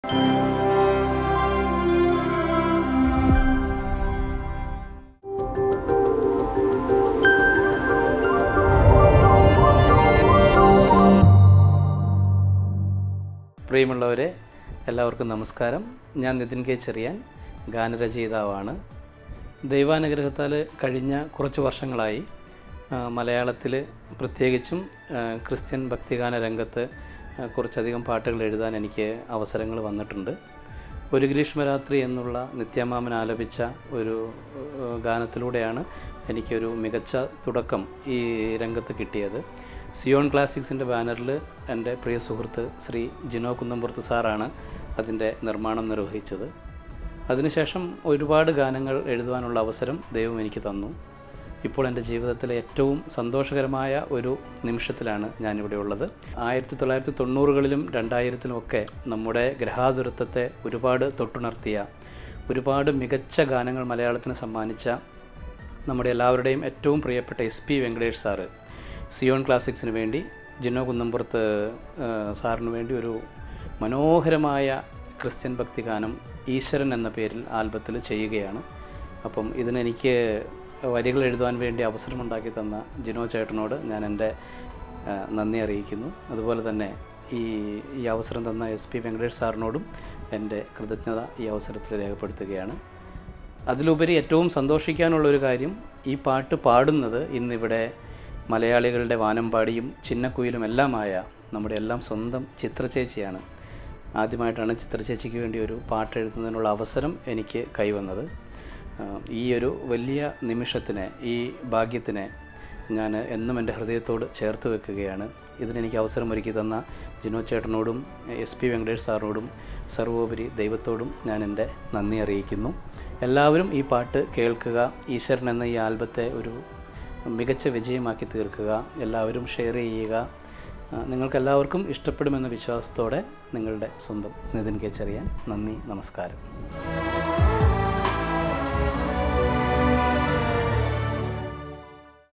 പ്രിയമുള്ളവരെ എല്ലാവർക്കും നമസ്കാരം ഞാൻ നിതിൻ കെ ചെറിയാൻ ഗാനരചയിതാവാണ് ദൈവാനുഗ്രഹത്താൽ കഴിഞ്ഞ കുറച്ച് വർഷങ്ങളായി മലയാളത്തിൽ പ്രത്യേകിച്ചും ആ, ക്രിസ്ത്യൻ ഭക്തിഗാന രംഗത്ത് ആ, കുറച്ചധികം പാട്ടുകൾ എഴുതാൻ എനിക്ക് അവസരങ്ങൾ വന്നിട്ടുണ്ട് ഒരു ഗ്രീഷ്മരാത്രി എന്നുള്ള നിത്യമാമൻ ആലപിച്ച ഒരു ആ, ഗാനത്തിലൂടെയാണ് എനിക്കൊരു മികച്ച തുടക്കം ഈ രംഗത്ത് കിട്ടിയത് സിയോൺ ക്ലാസിക്സിൻ്റെ ബാനറിൽ എൻ്റെ പ്രിയ സുഹൃത്ത് ശ്രീ ജിനോ കുന്നമ്പുറത്ത് സാറാണ് അതിൻ്റെ നിർമ്മാണം നിർവഹിച്ചത് അതിനുശേഷം ഒരുപാട് ഗാനങ്ങൾ എഴുതുവാനുള്ള അവസരം ദൈവം എനിക്ക് തന്നു ഇപ്പോൾ എൻ്റെ ജീവിതത്തിലെ ഏറ്റവും സന്തോഷകരമായ ഒരു നിമിഷത്തിലാണ് ഞാനിവിടെ ഉള്ളത് ആയിരത്തി തൊള്ളായിരത്തി തൊണ്ണൂറുകളിലും രണ്ടായിരത്തിലും ഒക്കെ നമ്മുടെ ഗ്രഹാതുരത്വത്തെ ഒരുപാട് തൊട്ടുണർത്തിയ ഒരുപാട് മികച്ച ഗാനങ്ങൾ മലയാളത്തിന് സമ്മാനിച്ച നമ്മുടെ എല്ലാവരുടെയും ഏറ്റവും പ്രിയപ്പെട്ട S P Venkatesh sir Zion ക്ലാസിക്സിന് വേണ്ടി ജിന്നോ കുന്നമ്പുറത്ത് ആ, സാറിന് വേണ്ടി ഒരു മനോഹരമായ ക്രിസ്ത്യൻ ഭക്തി ഗാനം ഈശ്വരൻ എന്ന പേരിൽ ആൽബത്തിൽ ചെയ്യുകയാണ് അപ്പം ഇതിനെനിക്ക് വരികൾ എഴുതുവാൻ വേണ്ടി അവസരമുണ്ടാക്കി തന്ന ജിനോ ചേട്ടനോട് ഞാൻ എൻ്റെ ആ, നന്ദി അറിയിക്കുന്നു അതുപോലെ തന്നെ ഈ ഈ അവസരം തന്ന എസ് പി വെങ്കടേഷ് സാറിനോടും എൻ്റെ കൃതജ്ഞത ഈ അവസരത്തിൽ രേഖപ്പെടുത്തുകയാണ് അതിലുപരി ഏറ്റവും സന്തോഷിക്കാനുള്ള ഒരു കാര്യം ഈ പാട്ട് പാടുന്നത് ഇന്നിവിടെ മലയാളികളുടെ വാനമ്പാടിയും ചിന്നക്കുയിലും എല്ലാമായ നമ്മുടെ എല്ലാം സ്വന്തം ചിത്രചേച്ചിയാണ് ആദ്യമായിട്ടാണ് ചിത്രചേച്ചിക്ക് വേണ്ടി ഒരു പാട്ട് എഴുതുന്നതിനുള്ള അവസരം എനിക്ക് കൈവന്നത് ആ, ഈ ഒരു വലിയ നിമിഷത്തിനെ ഈ ഭാഗ്യത്തിനെ ഞാൻ എന്നും എൻ്റെ ഹൃദയത്തോട് ചേർത്ത് വെക്കുകയാണ് ഇതിനെനിക്ക് അവസരമൊരുക്കി തന്ന ജിനോ ചേട്ടനോടും എസ് പി വെങ്കടേഷ് സാറിനോടും സർവോപരി ദൈവത്തോടും ഞാൻ എൻ്റെ നന്ദി അറിയിക്കുന്നു എല്ലാവരും ഈ പാട്ട് കേൾക്കുക ഈശ്വരൻ എന്ന ഈ ആൽബത്തെ ഒരു മികച്ച വിജയമാക്കി തീർക്കുക എല്ലാവരും ഷെയർ ചെയ്യുക ആ, നിങ്ങൾക്കെല്ലാവർക്കും ഇഷ്ടപ്പെടുമെന്ന വിശ്വാസത്തോടെ നിങ്ങളുടെ സ്വന്തം നിതിൻ കെ ചെറിയാൻ നന്ദി നമസ്കാരം